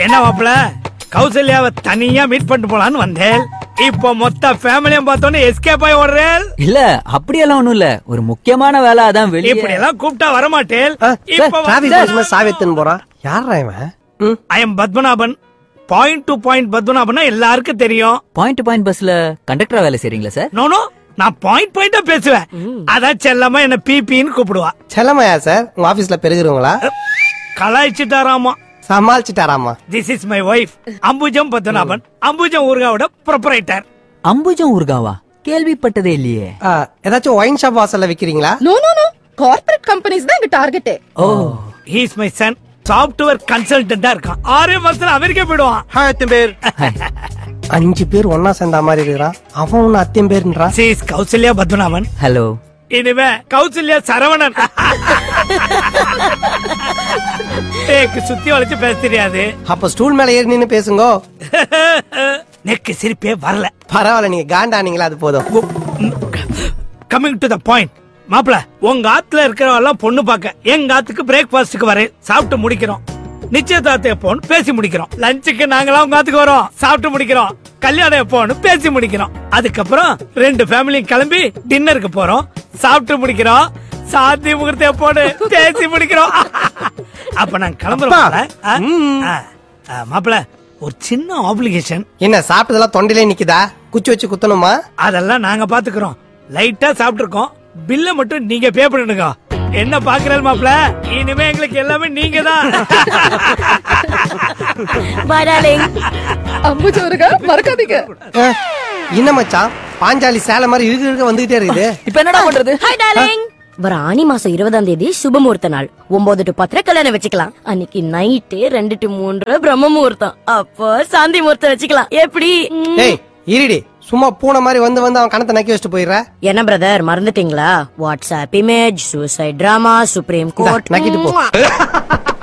என்ன மாப்பிள கௌசல்யாவை தனியா மீட் பண்ணிட்டு போலான்னு வந்தேன் இப்போ மொத்த ஃபேமிலியும் பார்த்தோன்னே எஸ்கேப் ஆகி ஓடுறேன் இல்ல அப்படியெல்லாம் ஒண்ணும் இல்ல ஒரு முக்கியமான வேலை அதான் வெளியே இப்படி எல்லாம் கூப்பிட்டா வரமாட்டேன் சார் டிராபிக் போலீஸ் சாவியத்துன்னு போறான் யாரா இவன் ம், I am Padmanabhan point to point பத்மநாபன்னா எல்லாருக்கும் தெரியும் பாயிண்ட் பாயிண்ட் பஸ்ல கண்டக்டரா வேலை செய்றீங்களா சார் நோனோ நான் பாயிண்ட் பாயிண்டா பேசுவேன் அதான் செல்லமா என்ன பிபின்னு கூப்பிடுவா செல்லமையா சார் உங்க ஆபீஸ்ல பெருகிறவங்களா கலாய்ச்சிட்டாராமா சமாளிச்சுட்டாராமா this is my wife Ambujam Padmanabhan Ambujam ஊர்காவோட ப்ரொப்பரைட்டர் அம்புஜம் ஊர்காவா கேள்விப்பட்டதே இல்லையே ஆ, ஏதாச்சும் ஒயின் ஷாப் வாசல்ல விக்கிறீங்களா no no no corporate companies தான் எங்க டார்கெட்டே oh he's my son software கன்சல்டன்டா இருக்கான் ஆறே மாசத்துல அமெரிக்கா போயிடுவான் பேர் அஞ்சு பேர் ஒன்னா சேர்ந்த மாதிரி இருக்கிறான் அவன் ஒன்னு அத்தியம் பேருன்றான் சீஸ் கௌசல்யா பத்மநாபன் ஹலோ இனிமே கௌசல்யா சரவணன் டேக்கு சுத்தி வளைச்சு பேச தெரியாது அப்ப ஸ்டூல் மேல ஏறி நின்னு பேசுங்க நெக்கு சிரிப்பே வரல பரவாயில்ல நீங்க காண்டானீங்களா அது போதும் கமிங் டு த பாயிண்ட் மாப்பிள உங்க ஆத்துல இருக்கிறவெல்லாம் பொண்ணு பார்க்க எங்க ஆத்துக்கு பிரேக்ஃபாஸ்டுக்கு வரேன் சாப்பிட்டு முடிக்கிறோம் நிச்சயதார்த்தம் எப்போன்னு பேசி முடிக்கிறோம் லஞ்சுக்கு நாங்களாம் உங்க ஆத்துக்கு வரோம் சாப்பிட்டு முடிக்கிறோம் கல்யாணம் எப்போன்னு பேசி முடிக்கிறோம் அதுக்கப்புறம் ரெண்டு ஃபேமிலியும் கிளம்பி டின்னருக்கு போறோம் சாப்பிட்டு முடிக்கிறோம் சாந்தி முகூர்த்தம் எப்போன்னு பேசி முடிக்கிறோம் அப்ப நான் கிளம்புறோம் மாப்பிள ஒரு சின்ன ஆப்ளிகேஷன் என்ன சாப்பிட்டதெல்லாம் தொண்டையிலே நிக்குதா குச்சி வச்சு குத்தணுமா அதெல்லாம் நாங்க பாத்துக்கிறோம் லைட்டா சாப்பிட்டுருக்கோம் பில்ல மட்டும் நீங்க பே பண்ணிடுங்க என்ன பாக்குறேன் மாப்ள இனிமே எங்களுக்கு எல்லாமே நீங்க தான் அம்புஜோருக மறக்காதீங்க அஹ், என்ன மச்சான் பாஞ்சாலி சேலை மாதிரி இழுக்க இழுக்க வந்துகிட்டே இருக்குது இப்ப என்னடா பண்றது ஹாய் டார்லிங் வர ஆனி மாசம் இருபதாம் தேதி சுபமுகூர்த்த நாள் ஒன்பது டு பத்திர கல்யாணம் வச்சுக்கலாம் அன்னைக்கு நைட்டு ரெண்டு டு மூன்று பிரம்ம முகூர்த்தம் அப்போ சாந்தி முகூர்த்தம் வச்சுக்கலாம் எப்படி ம். ஏய் இருடி சும்மா பூனை மாதிரி வந்து வந்து அவன் கணத்தை நக்கி வச்சுட்டு போயிடுற என்ன பிரதர் மறந்துட்டீங்களா WhatsApp image suicide drama supreme இந்தா, கோர்ட் நக்கிட்டு போ